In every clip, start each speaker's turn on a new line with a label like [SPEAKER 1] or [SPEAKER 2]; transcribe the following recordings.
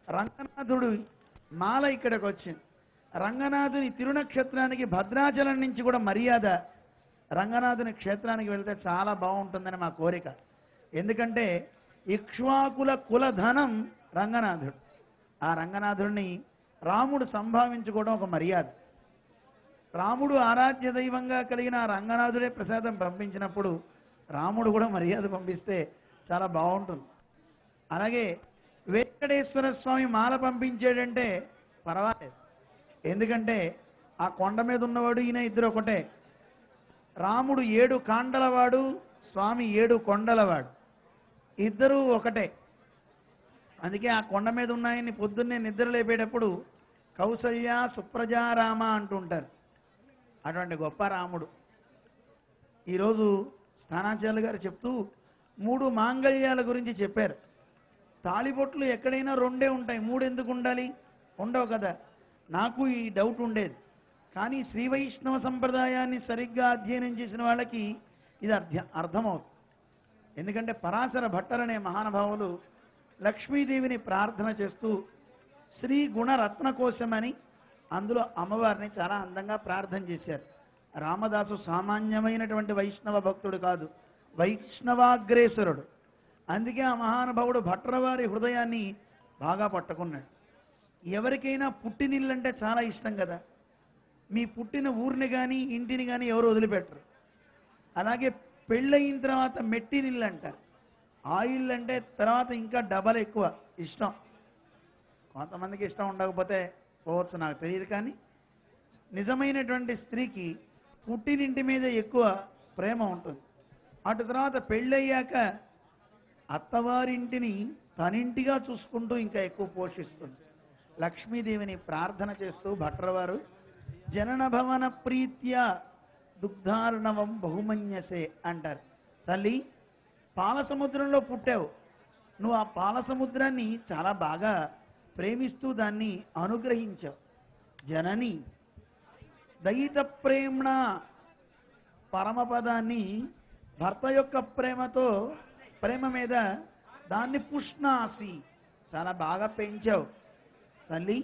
[SPEAKER 1] రంగనాథుడు మాల ఇక్కడికి వచ్చింది రంగనాథుని తిరునక్షత్రానికి భద్రాచలం నుంచి కూడా మర్యాద రంగనాథుని క్షేత్రానికి వెళ్తే చాలా బాగుంటుందని మా కోరిక ఎందుకంటే ఇక్ష్వాకుల కులధనం రంగనాథుడు ఆ రంగనాథుడిని రాముడు సంభావించుకోవడం ఒక మర్యాద రాముడు ఆరాధ్య దైవంగా కలిగిన ఆ రంగనాథుడే ప్రసాదం పంపించినప్పుడు రాముడు కూడా మర్యాద పంపిస్తే చాలా బాగుంటుంది అలాగే వెంకటేశ్వర స్వామి మాల పంపించాడంటే పర్వాలేదు ఎందుకంటే ఆ కొండ మీద ఉన్నవాడు ఈయన ఇద్దరు ఒకటే రాముడు ఏడు కాండలవాడు స్వామి ఏడు కొండలవాడు ఇద్దరూ ఒకటే అందుకే ఆ కొండ మీద ఉన్నాయని పొద్దున్నే నిద్ర లేపేటప్పుడు కౌసల్య సుప్రజారామ అంటుంటారు అటువంటి గొప్ప రాముడు ఈరోజు స్థానాచార్యులు గారు చెప్తూ మూడు మాంగళ్యాల గురించి చెప్పారు తాళిబొట్లు ఎక్కడైనా రెండే ఉంటాయి మూడు ఎందుకు ఉండాలి ఉండవు కదా నాకు ఈ డౌట్ ఉండేది కానీ శ్రీ వైష్ణవ సంప్రదాయాన్ని సరిగ్గా అధ్యయనం చేసిన వాళ్ళకి ఇది అర్థ అర్థమవుతుంది ఎందుకంటే పరాశర భట్టరనే మహానుభావులు లక్ష్మీదేవిని ప్రార్థన చేస్తూ శ్రీ గుణరత్న కోశమని అందులో అమ్మవారిని చాలా అందంగా ప్రార్థన చేశారు రామదాసు సామాన్యమైనటువంటి వైష్ణవ భక్తుడు కాదు వైష్ణవాగ్రేసరుడు అందుకే ఆ మహానుభావుడు భట్రవారి హృదయాన్ని బాగా పట్టుకున్నాడు ఎవరికైనా పుట్టినిల్లంటే చాలా ఇష్టం కదా మీ పుట్టిన ఊరిని కానీ ఇంటిని కానీ ఎవరు వదిలిపెట్టరు అలాగే పెళ్ళయిన తర్వాత మెట్టినిల్లు అంటారు ఆ ఇల్లు అంటే తర్వాత ఇంకా డబల్ ఎక్కువ ఇష్టం కొంతమందికి ఇష్టం ఉండకపోతే పోవచ్చు నాకు తెలియదు కానీ నిజమైనటువంటి స్త్రీకి పుట్టినింటి మీద ఎక్కువ ప్రేమ ఉంటుంది అటు తర్వాత పెళ్ళయ్యాక అత్తవారింటిని తనింటిగా చూసుకుంటూ ఇంకా ఎక్కువ పోషిస్తుంది లక్ష్మీదేవిని ప్రార్థన చేస్తూ భట్రవారు జనన భవన ప్రీత్య దుగ్ధార్ణవం బహుమన్యసే అంటారు తల్లి పాల సముద్రంలో పుట్టావు నువ్వు ఆ పాల సముద్రాన్ని చాలా బాగా ప్రేమిస్తూ దాన్ని అనుగ్రహించావు జనని దయిత ప్రేమ్ణ పరమపదాన్ని భర్త యొక్క ప్రేమతో ప్రేమ మీద దాన్ని పుష్ణాసి చాలా బాగా పెంచావు తల్లి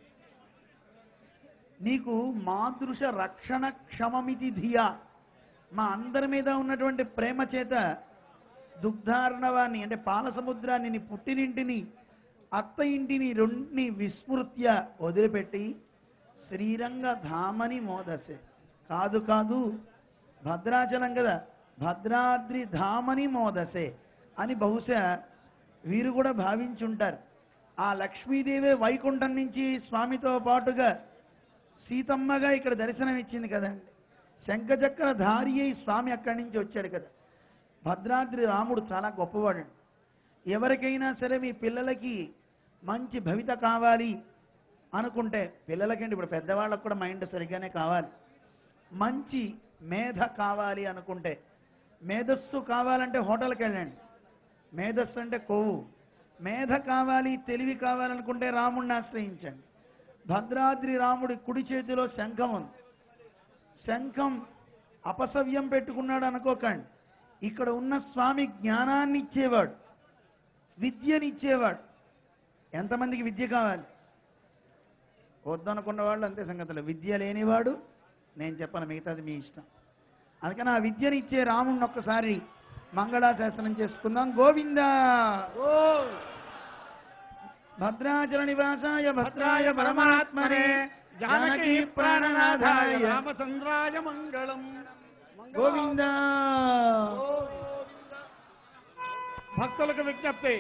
[SPEAKER 1] నీకు మాదృశ రక్షణ క్షమమితి ధియా మా అందరి మీద ఉన్నటువంటి ప్రేమ చేత దుగ్ధార్ణవాన్ని అంటే పాల సముద్రాన్ని నీ పుట్టినింటిని అత్త ఇంటిని రెండిని విస్మృత్య వదిలిపెట్టి శ్రీరంగ ధామని మోదసే కాదు కాదు భద్రాచలం కదా భద్రాద్రి ధామని మోదసే అని బహుశా వీరు కూడా భావించుంటారు ఆ లక్ష్మీదేవి వైకుంఠం నుంచి స్వామితో పాటుగా సీతమ్మగా ఇక్కడ దర్శనం ఇచ్చింది కదండి శంఖచక్ర ధారి అయి స్వామి అక్కడి నుంచి వచ్చాడు కదా భద్రాద్రి రాముడు చాలా గొప్పవాడు ఎవరికైనా సరే మీ పిల్లలకి మంచి భవిత కావాలి అనుకుంటే పిల్లలకంటే ఇప్పుడు పెద్దవాళ్ళకు కూడా మైండ్ సరిగ్గానే కావాలి మంచి మేధ కావాలి అనుకుంటే మేధస్సు కావాలంటే హోటల్కి వెళ్ళండి మేధస్సు అంటే కొవ్వు మేధ కావాలి తెలివి కావాలనుకుంటే రాముడిని ఆశ్రయించండి భద్రాద్రి రాముడి కుడి చేతిలో శంఖం ఉంది శంఖం అపసవ్యం పెట్టుకున్నాడు అనుకోకండి ఇక్కడ ఉన్న స్వామి జ్ఞానాన్ని ఇచ్చేవాడు విద్యనిచ్చేవాడు ఎంతమందికి విద్య కావాలి వద్దనుకున్న వాళ్ళు అంతే సంగతులు విద్య లేనివాడు నేను చెప్పను మిగతాది మీ ఇష్టం అందుకని ఆ విద్యని ఇచ్చే రాముడిని ఒక్కసారి మంగళాశాసనం చేసుకుందాం గోవింద భద్రాచల నివాసాయ భద్రాయ పరమాత్మనే జానకీ ప్రాణనాథాయ
[SPEAKER 2] రామచంద్రాయ మంగళం
[SPEAKER 1] గోవింద
[SPEAKER 2] భక్తులకు విజ్ఞప్తి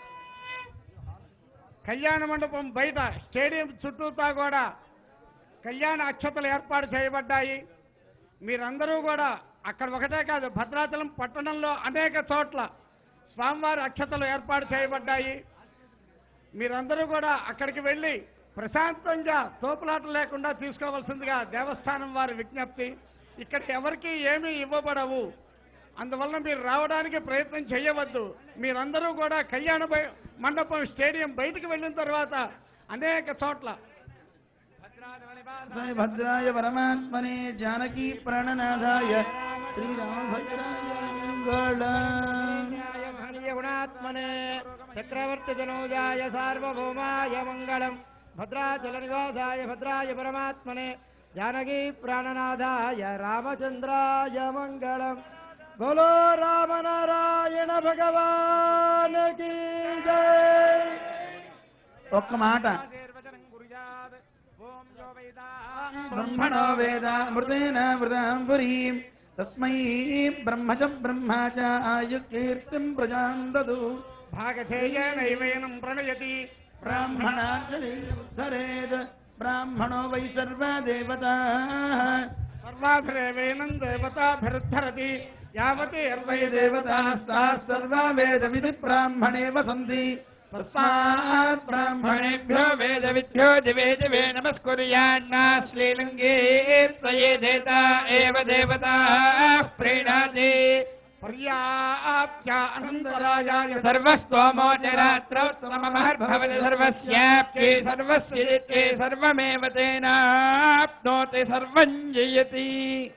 [SPEAKER 2] కళ్యాణ మండపం బయట స్టేడియం చుట్టూతా కూడా కళ్యాణ అక్షతలు ఏర్పాటు చేయబడ్డాయి మీరందరూ కూడా అక్కడ ఒకటే కాదు భద్రాచలం పట్టణంలో అనేక చోట్ల స్వామివారి అక్షతలు ఏర్పాటు చేయబడ్డాయి మీరందరూ కూడా అక్కడికి వెళ్ళి ప్రశాంతంగా తోపులాట లేకుండా తీసుకోవాల్సిందిగా దేవస్థానం వారి విజ్ఞప్తి ఇక్కడ ఎవరికి ఏమీ ఇవ్వబడవు అందువల్ల మీరు రావడానికి ప్రయత్నం చేయవద్దు మీరందరూ కూడా కళ్యాణ బయ- మండపం స్టేడియం బయటికి వెళ్ళిన తర్వాత అనేక చోట్ల
[SPEAKER 1] భద్రాయ భద్రాయ పరమాత్మనే జానకీ ప్రాణనాథాయ శ్రీరామభద్రాయ మంగళ
[SPEAKER 2] గుణాత్మనే చక్రవర్తితనూజాయ సార్వభౌమాయ మంగళం భద్రాచలనివాసాయ భద్రాయ పరమాత్మనే జానకీ ప్రాణనాథాయ రామచంద్రాయ మంగళం బోలో రామనారాయణ భగవాన్ కీ జై
[SPEAKER 1] ఒక్క మాట బ్రహ్మణో వేద మృతేన మృదాం పురీం తస్మై బ్రహ్మ చ బ్రహ్మ చ ఆయుకీర్తిం ప్రజాం దదు
[SPEAKER 2] భాగశేయనైవేనం ప్రణయతి
[SPEAKER 1] బ్రాహ్మణాంజలిధరేద్ బ్రాహ్మణో వై సర్వదేవతా
[SPEAKER 2] సర్వాభిరేవేనం దేవతాభిరుద్ధరతి యావతి
[SPEAKER 1] వై దేవతాస్తాः సర్వా వేదవిధి బ్రాహ్మణే వసంతి తస్మాత్ బ్రాహ్మణేభ్యో
[SPEAKER 3] వేదవిద్యో దివే దివే నమస్కుర్యాన్నా శ్రీలింగే త్వయే దేత ఏవ దేవతా ప్రీణాతి
[SPEAKER 2] పర్యాప్య అనంతరాయాయ
[SPEAKER 3] సర్వస్తోమో నిరాత్రోత్తమమహర్భవతి సర్వస్యాప్తి సర్వస్యేత్తే సర్వమేవ తేనాప్నోతి సర్వం జయతి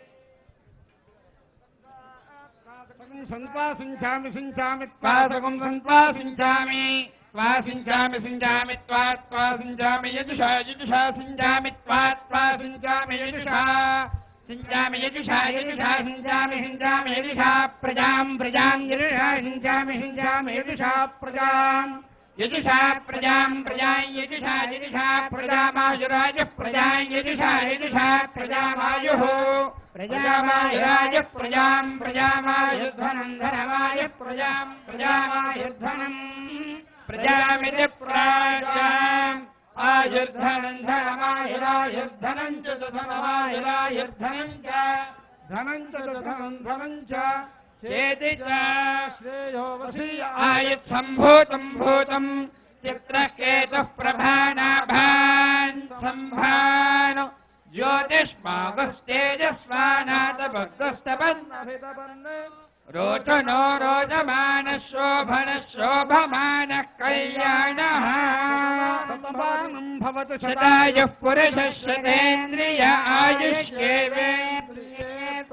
[SPEAKER 2] సంపాసించామి సించామి
[SPEAKER 3] పాదకం సంపాసించామి శ్వాసించామి సించామి త్వా శ్వాసించామి యజుషా యజుషా సించామి త్వా శ్వాసించామి యజుషా సించామి యజుషా యజుషా సించామి సించామి యజుషా ప్రజాం ప్రజాం యజుషా సించామి సించామి యజుషా ప్రజాం యజుషా ప్రజాం ప్రజాం యజుషా యజుషా ప్రజామాయురాజ ప్రజాం యజుషా యజుషా ప్రజామాయుః ప్రజామాయురాజ ప్రజాం ప్రజామాయుధ్వనం ధనమాయ ప్రజాం ప్రజామాయుధ్వనం ప్రజామితి ప్రాజాం ఆయుర్ధనం ధనమాయురాయుర్ధనం చ ధనమాయురాయుర్ధనం చ
[SPEAKER 2] ధనం చ ధనం ధనం చ
[SPEAKER 3] చేతి చ
[SPEAKER 2] శ్రేయో వసీయ
[SPEAKER 3] ఆయుత్సంభూతం భూతం చిత్రకేతు ప్రభానాభాన్ సంభాన్ జ్యోతిష్మాగస్తేజస్వానాథ భక్తస్తపన్ రోచనో రోచమాన శోభన శోభమాన కళ్యాణ
[SPEAKER 2] సంపానం భవతు
[SPEAKER 3] శతాయ పురుష శతేంద్రియ ఆయుష్యేవేంద్రియే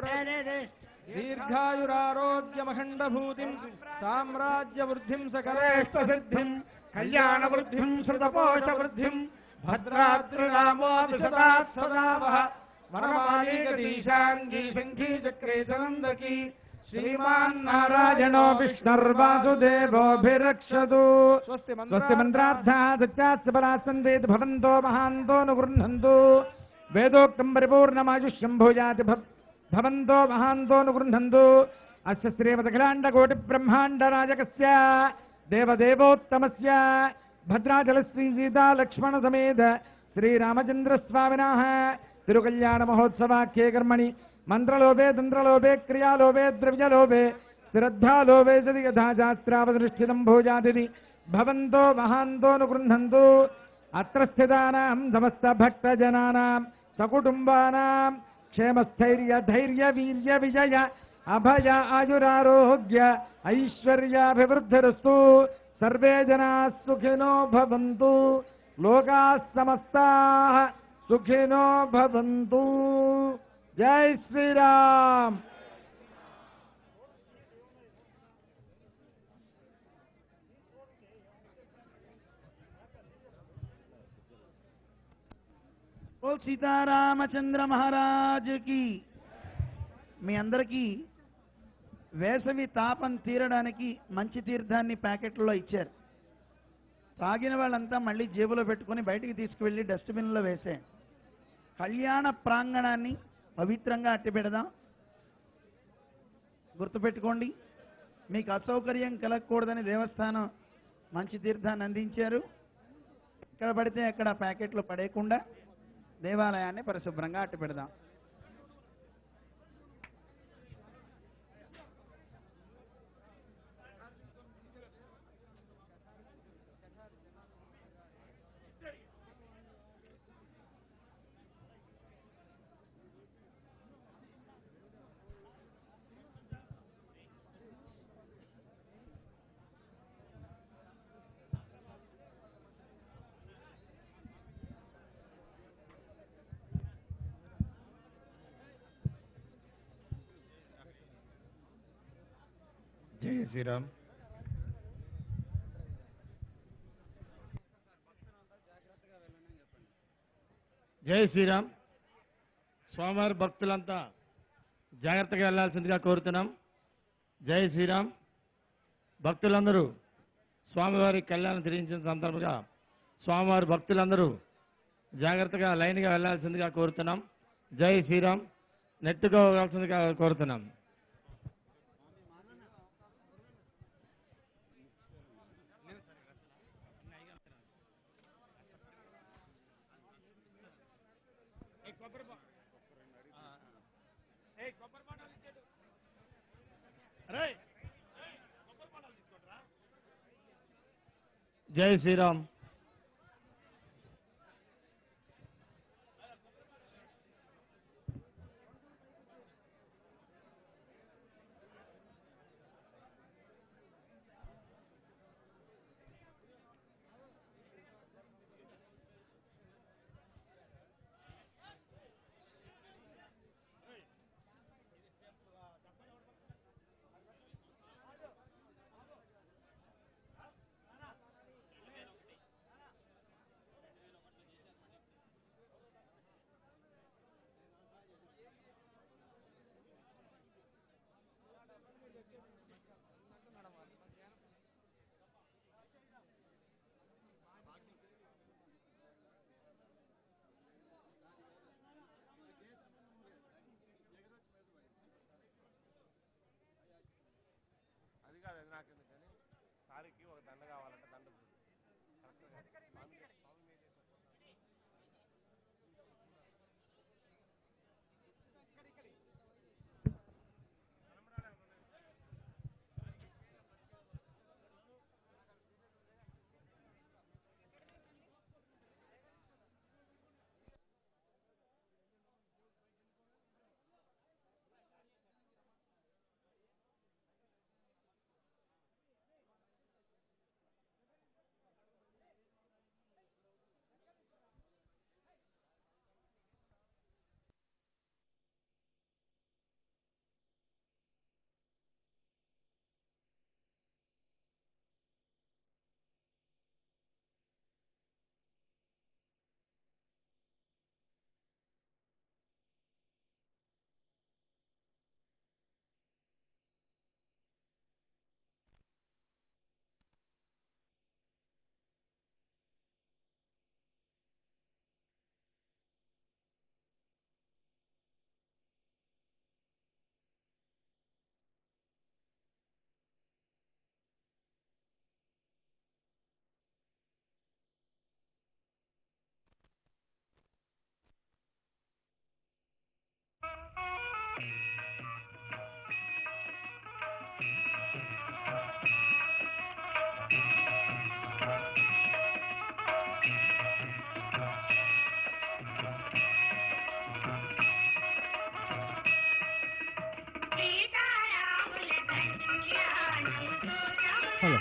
[SPEAKER 2] దీర్ఘాయురారోగ్యమఖండభూతిం సామ్రాజ్య వృద్ధిం సకలేష్ట సిద్ధిం కళ్యాణ వృద్ధిం శృతపోష వృద్ధిం భద్రాద్రినామోదిశతాత్ సదావహ వనమాలీగదీశాంగీ శంఖీ చక్రే చనందకీ శ్రీమాన్ నారాయణో విష్ణుర్వాసుదేవోభిరక్షతు స్వస్తి మంత్రార్థా సత్యాత్సపరాసందేత్ భవంతో మహాంతో నుగృహంతు వేదోక్తం పరిపూర్ణమాయుష్యం భూయాతి భవ్- భవంతో మహాంతో నుగృహంతు అస్య శ్రీమదఖిలాండకోటి బ్రహ్మాండ రాజకస్య దేవదేవోత్తమస్య భద్రాచల శ్రీ సీతా లక్ష్మణ సమేత శ్రీరామచంద్రస్వామినः తిరుకల్యాణ మహోత్సవాఖ్యే కర్మణి మంత్రలోభే తంత్రలోభే క్రియాలోభే ద్రవ్యలోభే శ్రద్ధాలోభే సది యథా శాస్త్రావదృష్టితం భోజాతిథి భవంతో మహాంతోనుగృహంతు అత్ర స్థితానాం సమస్త భక్తజనానాం సకుటుంబానాం క్షేమస్థైర్య ధైర్య వీర్య విజయ అభయ ఆయురారోగ్య ఐశ్వర్యాభివృద్ధిరస్తు సర్వే జనా సుఖినో భవంతు లోకా సమస్తా సుఖినో భవంతు జై శ్రీరామ్
[SPEAKER 1] ఓ సీతారామచంద్ర మహారాజుకి మీ అందరికీ వేసవి తాపం తీరడానికి మంచి తీర్థాన్ని ప్యాకెట్లో ఇచ్చారు తాగిన వాళ్ళంతా మళ్ళీ జేబులో పెట్టుకొని బయటికి తీసుకువెళ్ళి డస్ట్బిన్లో వేసే కళ్యాణ ప్రాంగణాన్ని పవిత్రంగా అట్టిపెడదాం గుర్తుపెట్టుకోండి మీకు అసౌకర్యం కలగకూడదని దేవస్థానం మంచి తీర్థాన్ని అందించారు ఎక్కడ పడితే అక్కడ ప్యాకెట్లు పడేయకుండా దేవాలయాన్ని పరిశుభ్రంగా అట్టు పెడదాం
[SPEAKER 3] జయ శ్రీరామ్
[SPEAKER 4] జై శ్రీరామ్ స్వామివారి భక్తులంతా జాగ్రత్తగా వెళ్ళాల్సిందిగా కోరుతున్నాం జై శ్రీరామ్ భక్తులందరూ స్వామివారి కళ్యాణం తిరిగించిన సందర్భంగా స్వామివారి భక్తులందరూ జాగ్రత్తగా లైన్గా వెళ్ళాల్సిందిగా కోరుతున్నాం జై శ్రీరామ్ నెట్టుకోవాల్సిందిగా కోరుతున్నాం జై శ్రీరామ్
[SPEAKER 5] హలో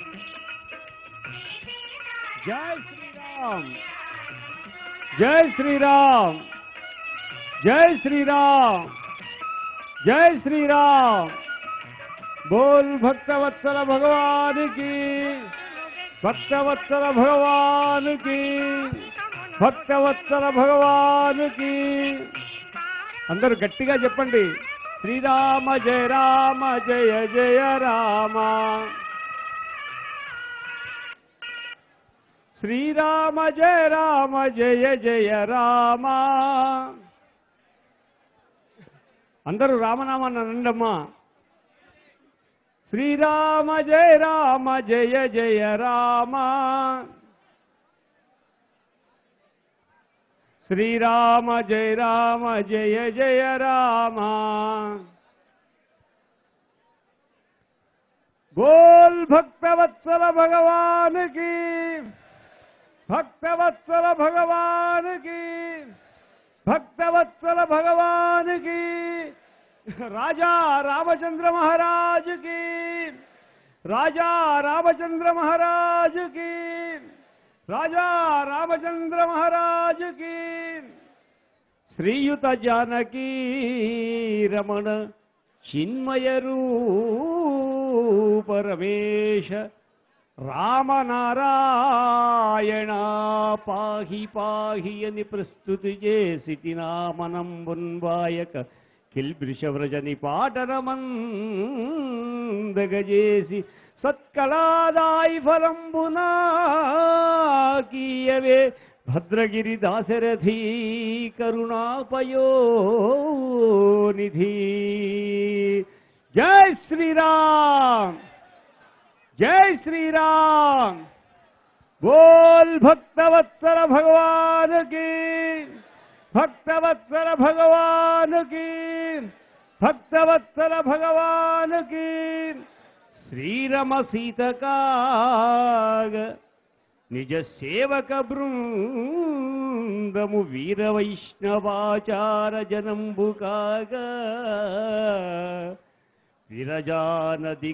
[SPEAKER 5] జై శ్రీరామ్ జై శ్రీరామ్ జై శ్రీరామ్ జై శ్రీరామ్ బోల్ భక్తవత్సల భగవానికి భక్తవత్సల భగవానికి భక్తవత్సల భగవానికి అందరూ గట్టిగా చెప్పండి శ్రీరామ జయ రామ జయ జయ రామ శ్రీరామ జయ రామ జయ జయ రామ అందరూ రామనామాన్ని అనండమ్మా శ్రీరామ జయ రామ జయ జయ రామ శ్రీరామ జయ రామ జయ జయ రామ బోల్ భక్తవత్సల భగవానికి భక్తవత్సల భగవానికి భక్తవత్సల భగవానికి రాజా రామచంద్ర మహారాజుకి రాజా రామచంద్ర మహారాజుకి రాజా రామచంద్ర మహారాజుకి శ్రీయుత జానకీ రమణ చిన్మయ రూప రమేశ రామనారాయణ పాహి పాహి అని ప్రస్తుతి చేసి నామనం బున్వాయక కిల్బృషవ్రజని పాటనమందగజేసి సత్కళాదాయి ఫలంబునా కీయవే భద్రగిరి దాశరథీ కరుణాపయోనిధి జై శ్రీరామ్ జై శ్రీరామ్ बोल भक्तवत्सल भगवान की भक्तवत्सल भगवान की भक्तवत्सल भगवान की శ్రీరమ సీతకాగ నిజ సేవక బృందము వీర వైష్ణవాచార జనంబు కాగా విరజానది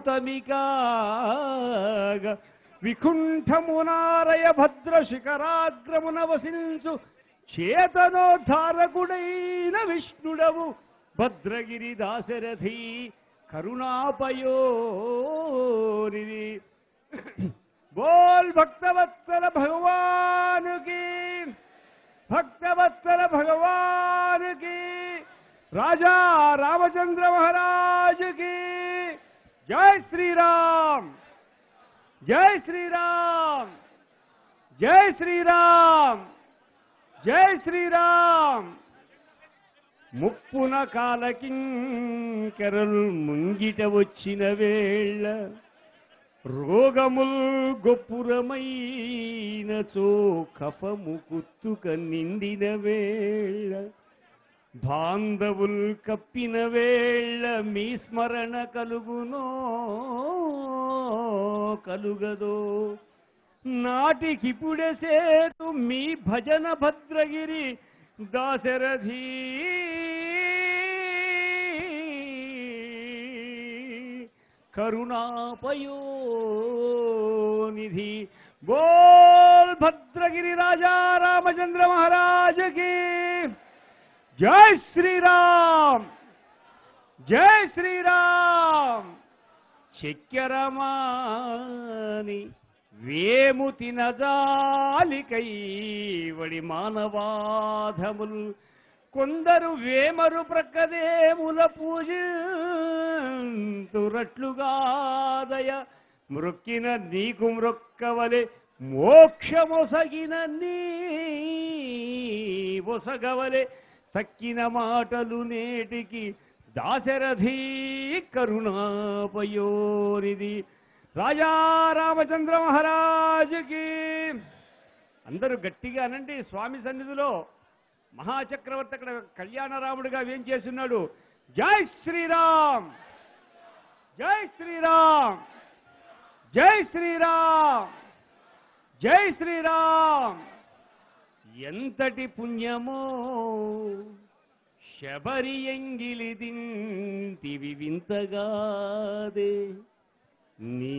[SPEAKER 5] గౌతమికాగ వికుంఠమునారయ భద్ర శిఖరాగ్రమున వసించు చేతనోద్ధారకుడైన విష్ణుడవు భద్రగిరి దాశరథి కరుణాపయోనిది బోల్ భక్తవత్సల భగవాన్ की भक्तवत्सल भगवान की राजा रामचंद्र महाराज की जय श्री राम जय श्री राम जय श्री राम जय श्री राम ముప్పున కాలకింకరలు ముంగిట వచ్చిన వేళ రోగముల్ గొప్పురమైనచో కఫము కుత్తుక నిండిన వేళ బాంధవుల్ కప్పిన వేళ మీ స్మరణ కలుగునో కలుగదో నాటికిపుడే సేతు మీ భజన భద్రగిరి దాశరథీ కరుణాపయోనిధి బోల్ భద్రగిరి రాజా రామచంద్ర మహారాజ్ కి జై శ్రీరామ్ జై శ్రీరామ్ చక్కెరమాని వేము తినజాలికై వడి మానవాధములు కొందరు వేమరు ప్రక్కదేముల పూజింతురట్లుగాదయ మృక్కిన నీకు మృక్కవలె మోక్షమొసగిన నీ ఒసగవలె తక్కిన మాటలు నేటికి దాశరథీ కరుణాపయోనిది రాజా రామచంద్ర మహారాజుకి అందరూ గట్టిగా అనండి స్వామి సన్నిధిలో మహాచక్రవర్తి అక్కడ కళ్యాణరాముడిగా ఏం చేస్తున్నాడు జై శ్రీరామ్ జై శ్రీరామ్ జై శ్రీరామ్ జై శ్రీరామ్ ఎంతటి పుణ్యమో శబరి ఎంగిలి దింటివి వింతగాదే నీ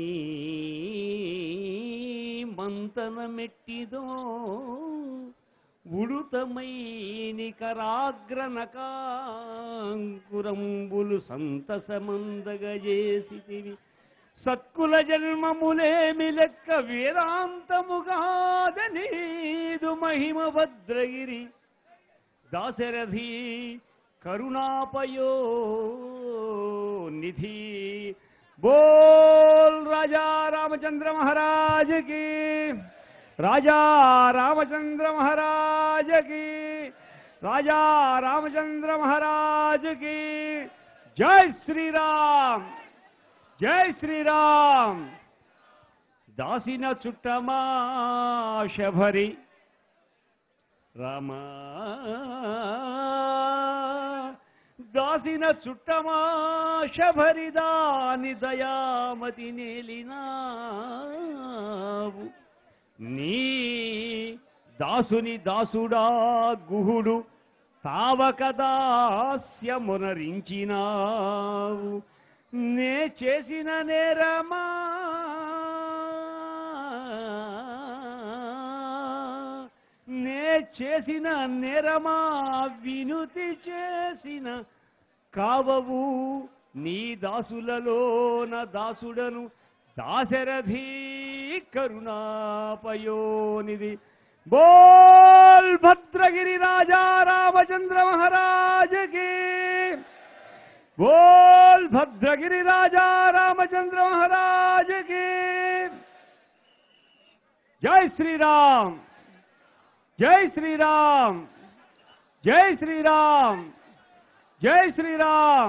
[SPEAKER 5] మంతన మెట్టిదో ఉడుతమైని కరాగ్రనకాంకురంబులు సంతసమందగజేసితివి సత్కుల జన్మములేమి లెక్క వేదాంతముగాదనీదు మహిమ భద్రగిరి దాశరథి కరుణాపయో నిధి బోల్ రాజా రామచంద్ర మహారాజ్ కి రాజా రామచంద్ర మహారాజ్ కి రాజా రామచంద్ర మహారాజ్ కి జై శ్రీరామ్ జై శ్రీరామ్ దాసిన చుట్టమా శబరి రామా దాసిన చుట్టమా శబరి దాని దయామతి నేలినావు నీ దాసుని దాసుడా గుహుడు తావక దాస్యమునరించినావు నే చేసిన నేరమా నే చేసిన నేరమా వినుతి చేసిన కావవు నీ దాసులలోన దాసుడను దాశరథీ కరుణాపయోనిధి బోల్ భద్రగిరి రాజా రామచంద్ర మహారాజ్ కి बोल भद्रगिरी राजा रामचंद्र महाराज की जय श्री राम जय श्री राम जय श्री राम जय श्री राम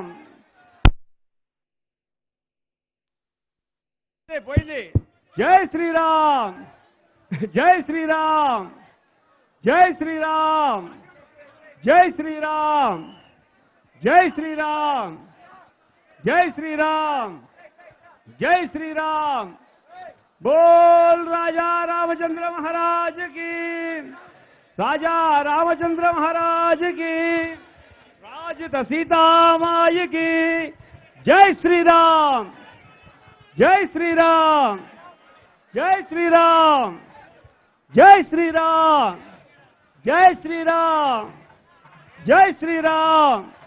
[SPEAKER 5] పోయింది జై శ్రీరామ్ జై శ్రీరామ్ జై శ్రీరామ్ జై శ్రీరామ్ జై శ్రీరామ్ జై శ్రీరామ్ జై శ్రీరామ్ బోల్ రాజా రామచంద్ర మహారాజ్ కి రాజా రామచంద్ర మహారాజ్ కి రాజిత సీతామాయి కి జై శ్రీరామ్ జై శ్రీరామ్ జై శ్రీరామ్ జై శ్రీరామ్ జై శ్రీరామ్ జై శ్రీరామ్